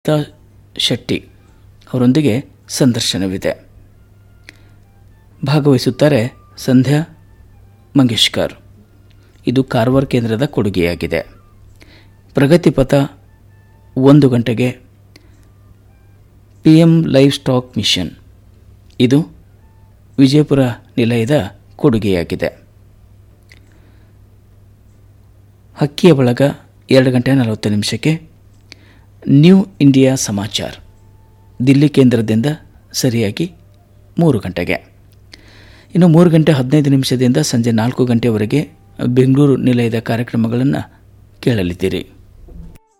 ತ ಶೆಟ್ಟಿ ಅವರೊಂದಿಗೆ ಸಂದರ್ಶನವಿದೆ ಭಾಗವಹಿಸುತ್ತಾರೆ ಸಂಧ್ಯಾ ಮಂಗೇಶ್ಕರ್ ಇದು ಕಾರವಾರ ಕೇಂದ್ರದ ಕೊಡುಗೆಯಾಗಿದೆ ಪ್ರಗತಿಪಥ ಒಂದು ಗಂಟೆಗೆ P M livestock mission ಇದು ವಿಜಯಪುರ ನಿಲಯದ ಕೊಡುಗೆಯಾಗಿದೆ ಹಕ್ಕಿಯ ಬಳಗ ಎರಡು ಗಂಟೆ ನಲವತ್ತು ನಿಮಿಷಕ್ಕೆ ನ್ಯೂ ಇಂಡಿಯಾ ಸಮಾಚಾರ್ ದಿಲ್ಲಿ ಕೇಂದ್ರದಿಂದ ಸರಿಯಾಗಿ ಮೂರು ಗಂಟೆಗೆ ಇನ್ನು ಮೂರು ಗಂಟೆ ಹದಿನೈದು ನಿಮಿಷದಿಂದ ಸಂಜೆ ನಾಲ್ಕು ಗಂಟೆವರೆಗೆ ಬೆಂಗಳೂರು ನಿಲಯದ ಕಾರ್ಯಕ್ರಮಗಳನ್ನು ಕೇಳಲಿದ್ದೀರಿ